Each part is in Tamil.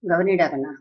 கவனிடா கண்ணா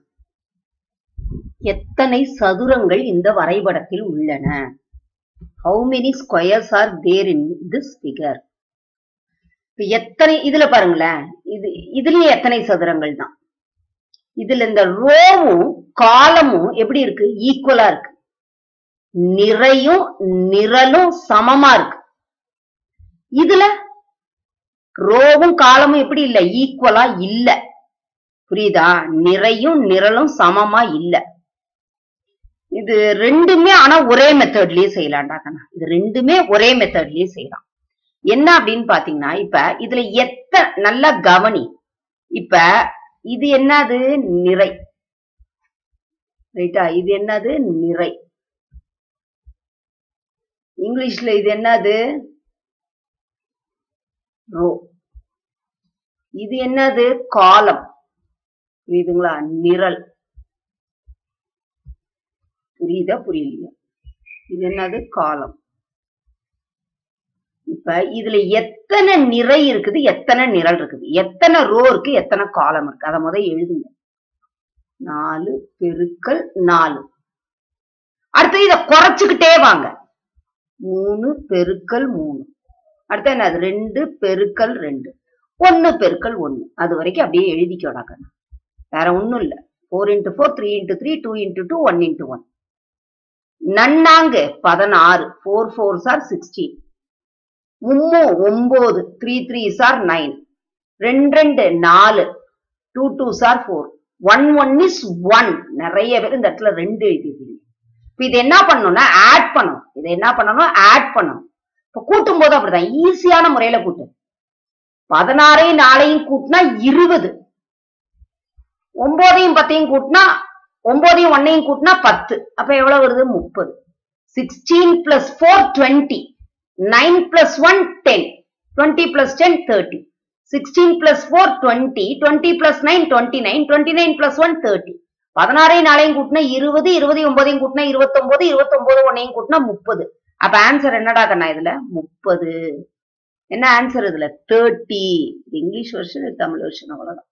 எத்தனை சதுரங்கள் இந்த வரைபடத்தில் உள்ளன how many squares are there in this figure எத்தனை இதுல பாருங்களேன் இது இதுலயும் எத்தனை சதுரங்கள் தான் இதுல இந்த ரோவும் காலமும் எப்படி இருக்கு ஈக்குவலா இருக்கு நிறையும் நிரலும் சமமா இருக்கு இதுல ரோவும் காலமும் எப்படி இல்ல ஈக்குவலா இல்ல புரியுதா நிறையும் நிரலும் சமமா இல்ல இது ரெண்டுமே ஆனா ஒரே மெத்தட்லயே செய்யலாம்டா கண்ணா இது ரெண்டுமே ஒரே மெத்தட்லயே செய்யலாம் என்ன அப்படின்னு பாத்தீங்கன்னா இப்ப இதுல எத்த நல்லா கவனி இப்ப இது என்னது நிறை ரைட்டா இது என்னது நிறை இங்கிலீஷ்ல இது என்னது ரோ இது என்னது காலம் புரியுதுங்களா நிரல் புரியுதா புரியலையா இது என்னது காலம் இப்ப இதுல எத்தனை நிறை இருக்குது எத்தனை நிரல் இருக்குது எத்தனை ரோ இருக்கு எத்தனை காலம் இருக்கு அதை முத எழுதுங்க நாலு பெருக்கல் நாலு அடுத்து இத குறைச்சுக்கிட்டே வாங்க மூணு பெருக்கல் மூணு அடுத்து என்னது ரெண்டு பெருக்கல் ரெண்டு ஒன்னு பெருக்கல் ஒன்னு அது வரைக்கும் அப்படியே எழுதிக்கோடா கண்ணா வேற ஒண்ணும் இல்ல four into four three into three two into two one into one நன்னாங்கு பதினாறு ஃபோர் ஃபோர் சார் சிக்ஸ்டீன் மும்மு ஒன்பது த்ரீ த்ரீ சார் நைன் ரெண்டு ரெண்டு நாலு two two sir four one one is one நிறைய பேர் இந்த இடத்துல ரெண்டு எழுதிருக்கீங்க இப்ப இது என்ன பண்ணணும்னா ஆட் பண்ணணும் இதை என்ன பண்ணணும் ஆட் பண்ணணும் இப்ப கூட்டும் போது அப்படிதான் ஈஸியான முறையில கூட்டு பதினாறையும் நாளையும் கூட்டினா இருபது ஒன்பதையும் பத்தையும் கூட்டினா ஒன்பதையும் ஒன்னையும் கூட்டினா பத்து அப்ப எவ்வளவு வருது முப்பது sixteen plus four twenty nine plus one ten twenty plus ten thirty sixteen plus four twenty twenty plus nine twenty nine twenty nine plus one thirty பதினாறையும் நாளையும் கூட்டினா இருபது இருபது ஒன்பதையும் கூட்டினா இருபத்தொன்பது இருபத்தொன்பது ஒன்னையும் கூட்டினா முப்பது அப்ப ஆன்சர் என்னடா கண்ணா இதுல முப்பது என்ன ஆன்சர் இதுல thirty English version Tamil version அவ்வளவுதான்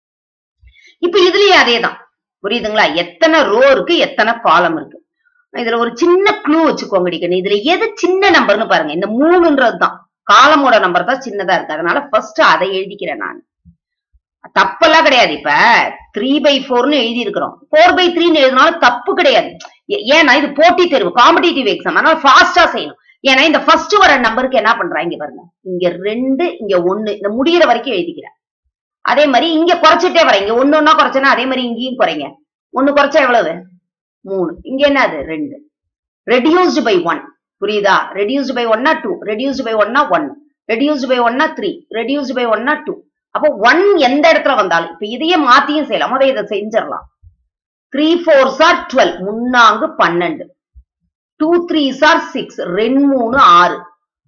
இப்ப இதுலயும் அதேதான் புரியுதுங்களா எத்தனை ரோ இருக்கு எத்தனை காலம் இருக்கு இதுல ஒரு சின்ன க்ளூ வச்சுக்கோங்க டிக்கணும் இதுல எது சின்ன நம்பர்னு பாருங்க இந்த மூணுன்றது தான் காலமோட நம்பர் தான் சின்னதா இருக்கு அதனால ஃபர்ஸ்ட் அதை எழுதிக்கிறேன் நான் தப்பெல்லாம் கிடையாது இப்ப த்ரீ பை ஃபோர்னு எழுதி இருக்கிறோம் ஃபோர் பை த்ரீன்னு எழுதினாலும் தப்பு கிடையாது ஏ- ஏன்னா இது போட்டி தேர்வு காம்படிட்டிவ் எக்ஸாம் அதனால ஃபாஸ்டா செய்யணும் ஏன்னா இந்த ஃபர்ஸ்ட் வர நம்பருக்கு என்ன பண்றாங்க இங்க பாருங்க இங்க ரெண்டு இங்க ஒண்ணு இந்த முடியிற வரைக்கும் எழுதிக்கிறேன் அதே மாதிரி இங்க குறைச்சிட்டே வரேன் இங்க ஒண்ணு ஒண்ணா குறைச்சேன்னா அதே மாதிரி இங்கேயும் குறைங்க ஒண்ணு குறைச்சா எவ்வளவு மூணு இங்க என்னது ரெண்டு ரெடியூஸ்டு பை ஒன் புரியுதா ரெடியூஸ்டு பை ஒன்னா டூ ரெடியூஸ்டு பை ஒன்னா ஒன் ரெடியூஸ்டு பை ஒன்னா த்ரீ ரெடியூஸ்டு பை ஒன்னா டூ அப்போ ஒன் எந்த இடத்துல வந்தாலும் இப்ப இதையே மாத்தியும் செய்யலாம் முத இதை செஞ்சிடலாம் த்ரீ ஃபோர் சார் டுவெல் முன்னாங்கு பன்னெண்டு டூ த்ரீ சார் சிக்ஸ் ரெண்டு மூணு ஆறு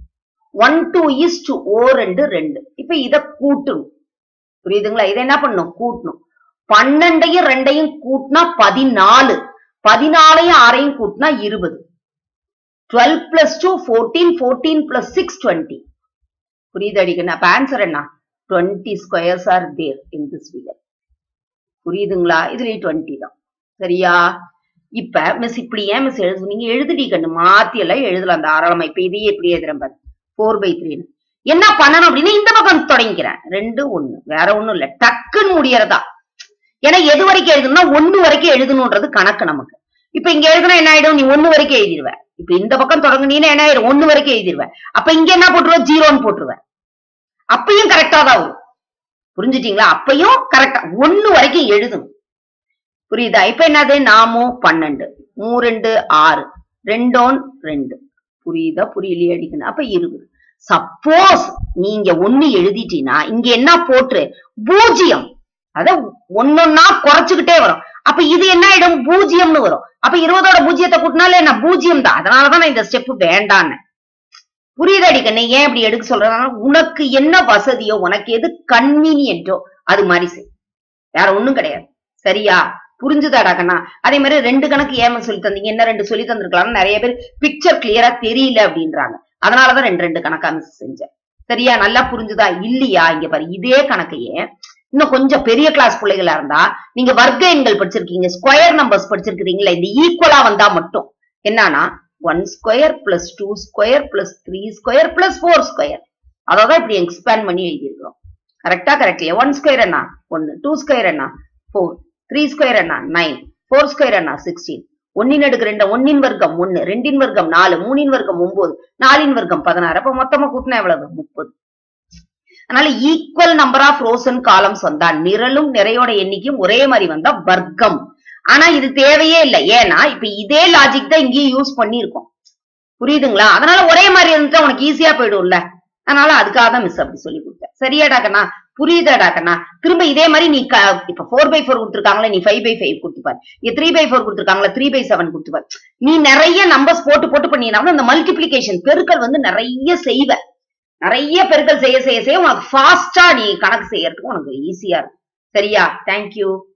ஒன் டூ இஸ் டூ ஓ ரெண்டு ரெண்டு இப்ப இத கூட்டணும் புரியுதுங்களா இதை என்ன பண்ணணும் கூட்டணும் பன்னெண்டையும் ரெண்டையும் கூட்டினா பதினாலு பதினாலையும் ஆறையும் கூட்டினா இருபது twelve plus two fourteen fourteen plus six twenty புரியுது அடிக்கணும் அப்ப ஆன்சர் என்ன twenty squares are there in this figure புரியுதுங்களா இதுலயும் டுவெண்ட்டி தான் சரியா இப்ப மிஸ் இப்படி ஏன் மிஸ் எழுது நீங்க எழுதுடி கண்ணு மாத்தி எல்லாம் எழுதலாம் தாராளமா இப்ப இதையே எப்படி எழுதுறேன் பாரு ஃபோர் பை த்ரீன்னு என்ன பண்ணணும் அப்படின்னா இந்த பக்கம் தொடங்கிக்கிறேன் ரெண்டு ஒண்ணு வேற ஒண்ணும் இல்ல டக்குன்னு முடியறதா ஏன்னா எது வரைக்கும் எழுதணும்னா ஒண்ணு வரைக்கும் எழுதணும்ன்றது கணக்கு நமக்கு இப்ப இங்க எழுதுனா என்ன ஆயிடும் நீ ஒண்ணு வரைக்கும் எழுதிருவ இப்ப இந்த பக்கம் தொடங்குனீங்கன்னா என்ன ஆயிடும் ஒண்ணு வரைக்கும் எழுதிருவ அப்ப இங்க என்ன போட்டுருவ ஜீரோன்னு போட்டுருவ அப்பயும் கரெக்டா தான் வரும் புரிஞ்சுட்டீங்களா அப்பயும் கரெக்டா ஒண்ணு வரைக்கும் எழுதணும் புரியுதா இப்ப என்னது நாமும் பன்னெண்டு மூ ரெண்டு ஆறு ரெண்டோன் ரெண்டு புரியுதா புரியலையே அடிக்கணும் அப்ப இருபது சப்போஸ் நீங்க ஒண்ணு எழுதிட்டீங்கன்னா இங்க என்ன போட்டுரு பூஜ்ஜியம் அத ஒன்னொன்னா குறைச்சுக்கிட்டே வரும் அப்ப இது என்ன ஆயிடும் பூஜ்ஜியம்னு வரும் அப்ப இருபதோட பூஜ்ஜியத்தை கூட்டினாலே என்ன பூஜ்ஜியம் தான் அதனாலதான் நான் இந்த ஸ்டெப் வேண்டான்னு புரியுதாடி கண்ணே ஏன் இப்படி எடுக்க சொல்றேன்னா உனக்கு என்ன வசதியோ உனக்கு எது கன்வீனியன்ட்டோ அது மாதிரி செய் வேற ஒண்ணும் கிடையாது சரியா புரிஞ்சுதாடா கண்ணா அதே மாதிரி ரெண்டு கணக்கு ஏமா சொல்லி தந்தீங்க என்ன ரெண்டு சொல்லி தந்திருக்கலாம் நிறைய பேர் பிக்சர் கிளியரா தெரியல அப்படின்றாங்க அதனாலதான் ரெண்டு ரெண்டு கணக்கா மிஸ் செஞ்சேன் சரியா நல்லா புரிஞ்சுதா இல்லையா இங்க பாரு இதே கணக்கையே இன்னும் கொஞ்சம் பெரிய கிளாஸ் பிள்ளைகளா இருந்தா நீங்க வர்க்க எண்கள் படிச்சிருக்கீங்க ஸ்கொயர் நம்பர்ஸ் படிச்சிருக்கீங்களா இந்த ஈக்குவலா வந்தா மட்டும் என்னன்னா one square plus two square plus three square plus four square அதான் இப்படி எக்ஸ்பேண்ட் பண்ணி எழுதியிருக்கிறோம் கரெக்டா கரெக்ட் ஒன் ஸ்கொயர் என்ன ஒன்னு டூ ஸ்கொயர் என்ன ஃபோர் த்ரீ ஸ்கொயர் என்ன நைன் ஃபோர் ஸ்கொயர் என்ன சிக்ஸ்டீன் ஒன்னின் அடுக்கு ரெண்டு ஒன்னின் வர்க்கம் ஒன்னு ரெண்டின் வர்க்கம் நாலு மூணின் வர்க்கம் ஒன்பது நாலின் வர்க்கம் பதினாறு அப்ப மொத்தமா கூட்டினா எவ்வளவு முப்பது அதனால equal number of rows and columns வந்தா நிரலும் நிறையோட எண்ணிக்கையும் ஒரே மாதிரி வந்தா வர்க்கம் ஆனா இது தேவையே இல்லை ஏன்னா இப்ப இதே லாஜிக் தான் இங்கேயும் யூஸ் பண்ணியிருக்கோம் புரியுதுங்களா அதனால ஒரே மாதிரி இருந்துட்டா உனக்கு ஈஸியா போயிடும்ல அதனால அதுக்காக தான் மிஸ் அப்படி சொல்லி கொடுத்தேன் சரியாடா கண்ணா புரியுதாடா கண்ணா திரும்ப இதே மாதிரி நீ க- இப்ப ஃபோர் பை ஃபோர் கொடுத்துருக்காங்களே நீ ஃபைவ் பை ஃபைவ் கொடுத்துப்பாரு நீ த்ரீ பை ஃபோர் கொடுத்துருக்காங்களா த்ரீ பை செவன் கொடுத்துப்பாரு நீ நிறைய நம்பர்ஸ் போட்டு போட்டு பண்ணினா அந்த மல்டிபிளிகேஷன் பெருக்கல் வந்து நிறைய செய்வ நிறைய பெருக்கல் செய்ய செய்ய செய்ய உனக்கு ஃபாஸ்டா நீ கணக்கு செய்யறதுக்கு உனக்கு ஈஸியா இருக்கும் சரியா தேங்க்யூ